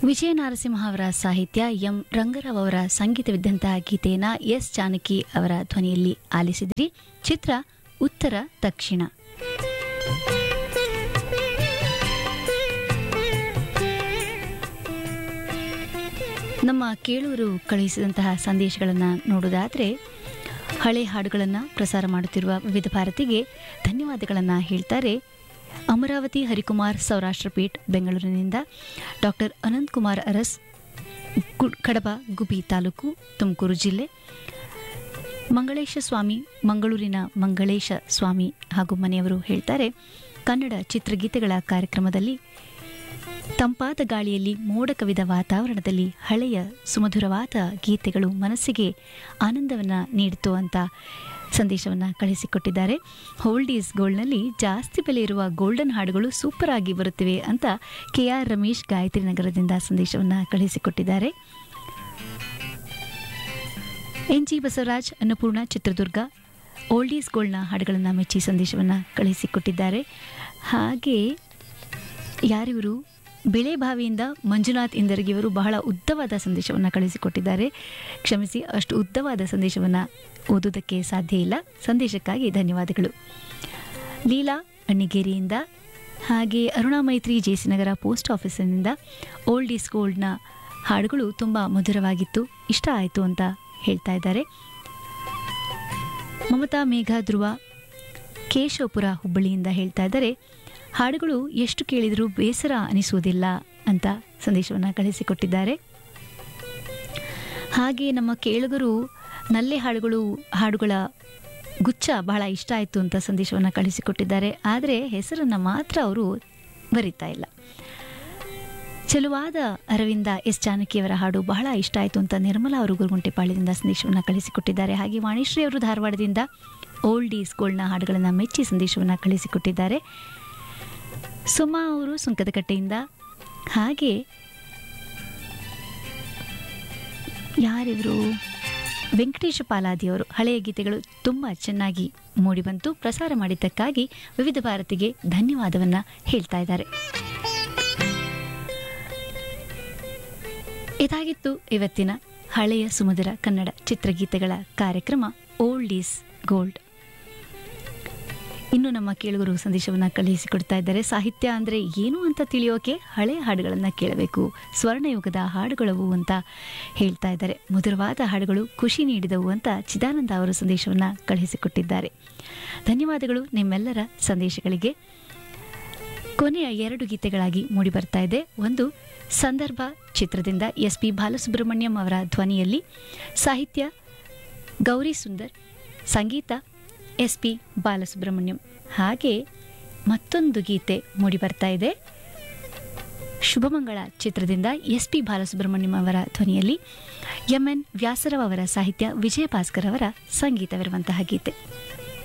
ವಿಜಯ ನರಸಿಂಹ ಅವರ ಸಾಹಿತ್ಯ ಎಂ ರಂಗರಾವ್ ಅವರ ಸಂಗೀತವಿದ್ದಂತಹ ಗೀತೆಯನ್ನ ಎಸ್ ಜಾನಕಿ ಅವರ ಧ್ವನಿಯಲ್ಲಿ ಆಲಿಸಿದ್ರಿ ಚಿತ್ರ ಉತ್ತರ ದಕ್ಷಿಣ ನಮ್ಮ ಕೇಳುವರು ಕಳುಹಿಸಿದಂತಹ ಸಂದೇಶಗಳನ್ನು ನೋಡೋದಾದರೆ ಹಳೆ ಹಾಡುಗಳನ್ನು ಪ್ರಸಾರ ಮಾಡುತ್ತಿರುವ ವಿವಿಧ ಭಾರತಿಗೆ ಧನ್ಯವಾದಗಳನ್ನು ಹೇಳ್ತಾರೆ ಅಮರಾವತಿ ಹರಿಕುಮಾರ್ ಸೌರಾಷ್ಟ್ರ ಪೀಠ್ ಬೆಂಗಳೂರಿನಿಂದ ಡಾಕ್ಟರ್ ಅನಂತ್ ಕುಮಾರ್ ಅರಸ್ ಕು- ಕಡಬ ಗುಬಿ ತಾಲೂಕು ತುಮಕೂರು ಜಿಲ್ಲೆ ಮಂಗಳೇಶ ಸ್ವಾಮಿ ಮಂಗಳೂರಿನ ಮಂಗಳೇಶ ಸ್ವಾಮಿ ಹಾಗೂ ಮನೆಯವರು ಹೇಳ್ತಾರೆ ಕನ್ನಡ ಚಿತ್ರಗೀತೆಗಳ ಕಾರ್ಯಕ್ರಮದಲ್ಲಿ ತಂಪಾದ ಗಾಳಿಯಲ್ಲಿ ಮೋಡ ಕವಿದ ವಾತಾವರಣದಲ್ಲಿ ಹಳೆಯ ಸುಮಧುರವಾದ ಗೀತೆಗಳು ಮನಸ್ಸಿಗೆ ಆನಂದವನ್ನು ನೀಡಿತು ಅಂತ ಸಂದೇಶವನ್ನು ಕಳಿಸಿಕೊಟ್ಟಿದ್ದಾರೆ ಹೋಲ್ಡ್ ಈಸ್ ಗೋಲ್ಡ್ನಲ್ಲಿ ಜಾಸ್ತಿ ಬೆಲೆ ಇರುವ ಗೋಲ್ಡನ್ ಹಾಡುಗಳು ಸೂಪರ್ ಆಗಿ ಬರುತ್ತಿವೆ ಅಂತ ಕೆ ಆರ್ ರಮೇಶ್ ಗಾಯತ್ರಿ ನಗರದಿಂದ ಸಂದೇಶವನ್ನು ಕಳಿಸಿಕೊಟ್ಟಿದ್ದಾರೆ N G Basavaraj Annapurna Chitradurga old is ಗೋಲ್ಡ್ನ ಹಾಡುಗಳನ್ನು ಮೆಚ್ಚಿ ಸಂದೇಶವನ್ನು ಕಳಿಸಿಕೊಟ್ಟಿದ್ದಾರೆ ಹಾಗೆ ಯಾರಿವರು ಬೆಳೆಬಾವಿಯಿಂದ ಮಂಜುನಾಥ್ ಇಂದರ್ಗಿ ಇವರು ಬಹಳ ಉದ್ದವಾದ ಸಂದೇಶವನ್ನು ಕಳಿಸಿಕೊಟ್ಟಿದ್ದಾರೆ ಕ್ಷಮಿಸಿ ಅಷ್ಟು ಉದ್ದವಾದ ಸಂದೇಶವನ್ನು ಓದೋದಕ್ಕೆ ಸಾಧ್ಯ ಇಲ್ಲ ಸಂದೇಶಕ್ಕಾಗಿ ಧನ್ಯವಾದಗಳು ಲೀಲಾ ಅಣ್ಣಿಗೇರಿಯಿಂದ ಹಾಗೆ ಅರುಣಾ ಮೈತ್ರಿ ಜೇಸಿನಗರ ಪೋಸ್ಟ್ ಆಫೀಸಿನಿಂದ ಓಲ್ಡ್ ಈಸ್ ಗೋಲ್ಡ್ನ ಹಾಡುಗಳು ತುಂಬ ಮಧುರವಾಗಿತ್ತು ಇಷ್ಟ ಆಯಿತು ಅಂತ ಹೇಳ್ತಾ ಇದ್ದಾರೆ ಮಮತಾ ಮೇಘ ಧ್ರುವ ಕೇಶವಪುರ ಹುಬ್ಬಳ್ಳಿಯಿಂದ ಹೇಳ್ತಾ ಇದ್ದಾರೆ ಹಾಡುಗಳು ಎಷ್ಟು ಕೇಳಿದರೂ ಬೇಸರ ಅನಿಸುವುದಿಲ್ಲ ಅಂತ ಸಂದೇಶವನ್ನು ಕಳಿಸಿಕೊಟ್ಟಿದ್ದಾರೆ ಹಾಗೆ ನಮ್ಮ ಕೇಳುಗರು ನಲ್ಲೆ ಹಾಡುಗಳು ಹಾಡುಗಳ ಗುಚ್ಛ ಬಹಳ ಇಷ್ಟ ಆಯಿತು ಅಂತ ಸಂದೇಶವನ್ನು ಕಳಿಸಿಕೊಟ್ಟಿದ್ದಾರೆ ಆದರೆ ಹೆಸರನ್ನು ಮಾತ್ರ ಅವರು ಬರಿತಾ ಇಲ್ಲ ಚೆಲುವಾದ ಅರವಿಂದ ಎಸ್ ಜಾನಕಿಯವರ ಹಾಡು ಬಹಳ ಇಷ್ಟ ಆಯಿತು ಅಂತ ನಿರ್ಮಲಾ ಅವರು ಗುರುಗುಂಟೆಪಾಳ್ಯದಿಂದ ಸಂದೇಶವನ್ನು ಕಳಿಸಿಕೊಟ್ಟಿದ್ದಾರೆ ಹಾಗೆ ವಾಣಿಶ್ರೀ ಅವರು ಧಾರವಾಡದಿಂದ ಓಲ್ಡ್ ಈಸ್ ಗೋಲ್ಡ್ನ ಹಾಡುಗಳನ್ನು ಮೆಚ್ಚಿ ಸಂದೇಶವನ್ನು ಕಳಿಸಿಕೊಟ್ಟಿದ್ದಾರೆ ಸುಮಾ ಅವರು ಸುಂಕದಕಟ್ಟೆಯಿಂದ ಹಾಗೆ ಯಾರಿವರು ವೆಂಕಟೇಶ ಪಾಲಾದಿಯವರು ಹಳೆಯ ಗೀತೆಗಳು ತುಂಬ ಚೆನ್ನಾಗಿ ಮೂಡಿಬಂತು ಪ್ರಸಾರ ಮಾಡಿದ್ದಕ್ಕಾಗಿ ವಿವಿಧ ಭಾರತಿಗೆ ಧನ್ಯವಾದವನ್ನು ಹೇಳ್ತಾ ಇದ್ದಾರೆ ಇದಾಗಿತ್ತು ಇವತ್ತಿನ ಹಳೆಯ ಸುಮಧುರ ಕನ್ನಡ ಚಿತ್ರಗೀತೆಗಳ ಕಾರ್ಯಕ್ರಮ ಓಲ್ಡ್ ಈಸ್ ಗೋಲ್ಡ್ ಇನ್ನು ನಮ್ಮ ಕೇಳುಗರು ಸಂದೇಶವನ್ನು ಕಳುಹಿಸಿಕೊಡ್ತಾ ಇದ್ದಾರೆ ಸಾಹಿತ್ಯ ಅಂದರೆ ಏನು ಅಂತ ತಿಳಿಯೋಕೆ ಹಳೆಯ ಹಾಡುಗಳನ್ನು ಕೇಳಬೇಕು ಸ್ವರ್ಣಯುಗದ ಹಾಡುಗಳವು ಅಂತ ಹೇಳ್ತಾ ಇದ್ದಾರೆ ಮಧುರವಾದ ಹಾಡುಗಳು ಖುಷಿ ನೀಡಿದವು ಅಂತ ಚಿದಾನಂದ ಅವರು ಸಂದೇಶವನ್ನು ಕಳುಹಿಸಿಕೊಟ್ಟಿದ್ದಾರೆ ಧನ್ಯವಾದಗಳು ನಿಮ್ಮೆಲ್ಲರ ಸಂದೇಶಗಳಿಗೆ ಕೊನೆಯ ಎರಡು ಗೀತೆಗಳಾಗಿ ಮೂಡಿಬರ್ತಾ ಇದೆ ಒಂದು ಸಂದರ್ಭ ಚಿತ್ರದಿಂದ ಎಸ್ ಪಿ ಬಾಲಸುಬ್ರಹ್ಮಣ್ಯಂ ಅವರ ಧ್ವನಿಯಲ್ಲಿ ಸಾಹಿತ್ಯ ಗೌರಿ ಸುಂದರ್ ಸಂಗೀತ ಎಸ್ ಪಿ ಬಾಲಸುಬ್ರಹ್ಮಣ್ಯಂ ಹಾಗೆ ಮತ್ತೊಂದು ಗೀತೆ ಮೂಡಿಬರ್ತಾ ಇದೆ ಶುಭಮಂಗಳ ಚಿತ್ರದಿಂದ ಎಸ್ ಪಿ ಬಾಲಸುಬ್ರಹ್ಮಣ್ಯಂ ಅವರ ಧ್ವನಿಯಲ್ಲಿ ಎಂ ಎನ್ ವ್ಯಾಸರಾವ್ ಅವರ ಸಾಹಿತ್ಯ ವಿಜಯ ಭಾಸ್ಕರ್ ಅವರ ಸಂಗೀತವಿರುವಂತಹ ಗೀತೆ